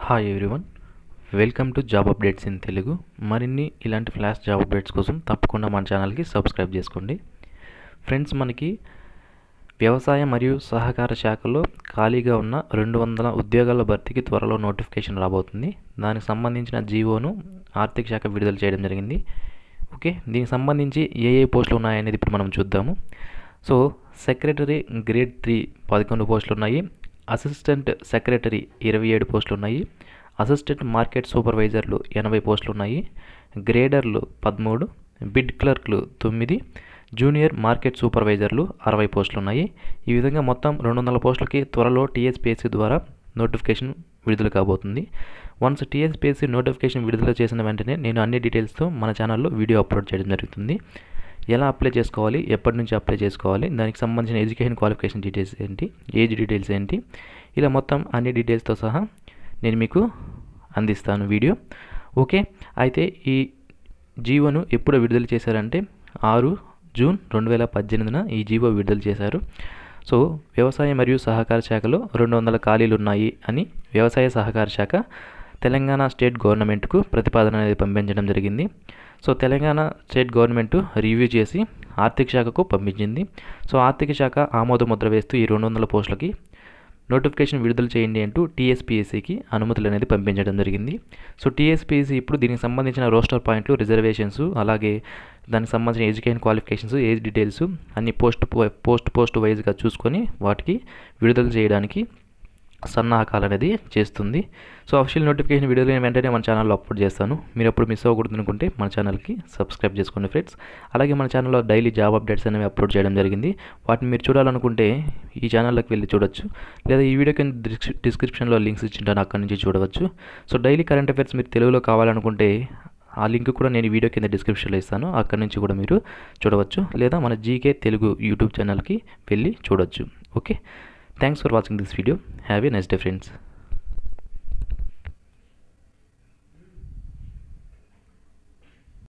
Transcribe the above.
hi everyone welcome to job updates in Telugu మరిన్ని ఇలాంటి flash job updates కోసం తప్పకుండా మన ఛానల్కి సబ్స్క్రైబ్ చేసుకోండి ఫ్రెండ్స్ మనకి వ్యవసాయ మరియు సహకార శాఖలో ఖాళీగా ఉన్న రెండు వందల ఉద్యోగాల భర్తీకి త్వరలో నోటిఫికేషన్ రాబోతుంది దానికి సంబంధించిన జీవోను ఆర్థిక శాఖ విడుదల చేయడం జరిగింది ఓకే దీనికి సంబంధించి ఏ ఏ పోస్టులు ఉన్నాయనేది ఇప్పుడు మనం చూద్దాము సో సెక్రటరీ గ్రేడ్ త్రీ పదకొండు పోస్టులు ఉన్నాయి అసిస్టెంట్ సెక్రటరీ ఇరవై ఏడు పోస్టులు ఉన్నాయి అసిస్టెంట్ మార్కెట్ సూపర్వైజర్లు ఎనభై పోస్టులు ఉన్నాయి గ్రేడర్లు పదమూడు బిడ్ క్లర్క్లు తొమ్మిది జూనియర్ మార్కెట్ సూపర్వైజర్లు అరవై పోస్టులు ఉన్నాయి ఈ విధంగా మొత్తం రెండు వందల పోస్టులకి త్వరలో టీఎస్పీఎస్సీ ద్వారా నోటిఫికేషన్ విడుదల కాబోతుంది వన్స్ టీఎస్పీఎస్సీ నోటిఫికేషన్ విడుదల చేసిన వెంటనే నేను అన్ని డీటెయిల్స్తో మన ఛానల్లో వీడియో అప్లోడ్ చేయడం జరుగుతుంది ఎలా అప్లై చేసుకోవాలి ఎప్పటి నుంచి అప్లై చేసుకోవాలి దానికి సంబంధించిన ఎడ్యుకేషన్ క్వాలిఫికేషన్ డీటెయిల్స్ ఏంటి ఏజ్ డీటెయిల్స్ ఏంటి ఇలా మొత్తం అన్ని డీటెయిల్స్తో సహా నేను మీకు అందిస్తాను వీడియో ఓకే అయితే ఈ జీవోను ఎప్పుడు విడుదల చేశారంటే ఆరు జూన్ రెండు వేల పద్దెనిమిదిన ఈ జీవో విడుదల చేశారు సో వ్యవసాయ మరియు సహకార శాఖలో రెండు వందల ఖాళీలు ఉన్నాయి అని వ్యవసాయ సహకార శాఖ తెలంగాణ స్టేట్ గవర్నమెంట్కు ప్రతిపాదన అనేది పంపించడం జరిగింది so Telangana state government review చేసి ఆర్థిక శాఖకు పంపించింది సో ఆర్థిక శాఖ ఆమోద ముద్ర వేస్తూ ఈ రెండు వందల పోస్టులకి నోటిఫికేషన్ విడుదల చేయండి అంటూ టీఎస్పీఎస్సీకి అనుమతులు అనేది పంపించడం జరిగింది సో టీఎస్పీఎస్సీ ఇప్పుడు దీనికి సంబంధించిన రోస్టర్ పాయింట్లు రిజర్వేషన్స్ అలాగే దానికి సంబంధించిన ఎడ్యుకేషన్ క్వాలిఫికేషన్స్ ఏజ్ డీటెయిల్స్ అన్ని పోస్ట్ పోస్ట్ పోస్ట్ వైజ్గా చూసుకొని వాటికి విడుదల చేయడానికి సన్నాహకాలు అనేది చేస్తుంది సో అఫిషియల్ నోటిఫికేషన్ వీడియోలు నేను వెంటనే మన ఛానల్లో అప్లోడ్ చేస్తాను మీరు అప్పుడు మిస్ అవ్వకూడదు అనుకుంటే మన ఛానల్కి సబ్స్క్రైబ్ చేసుకోండి ఫ్రెండ్స్ అలాగే మన ఛానల్లో డైలీ జాబ్ అప్డేట్స్ అనేవి అప్లోడ్ చేయడం జరిగింది వాటిని మీరు చూడాలనుకుంటే ఈ ఛానల్లోకి వెళ్ళి చూడొచ్చు లేదా ఈ వీడియో కింద డిస్క్రిప్షన్లో లింక్స్ ఇచ్చింటాను అక్కడి నుంచి చూడవచ్చు సో డైలీ కరెంట్ అఫైర్స్ మీరు తెలుగులో కావాలనుకుంటే ఆ లింక్ కూడా నేను వీడియో కింద డిస్క్రిప్షన్లో ఇస్తాను అక్కడి నుంచి కూడా మీరు చూడవచ్చు లేదా మన జీకే తెలుగు యూట్యూబ్ ఛానల్కి వెళ్ళి చూడవచ్చు okay thanks for watching this video have a next day friends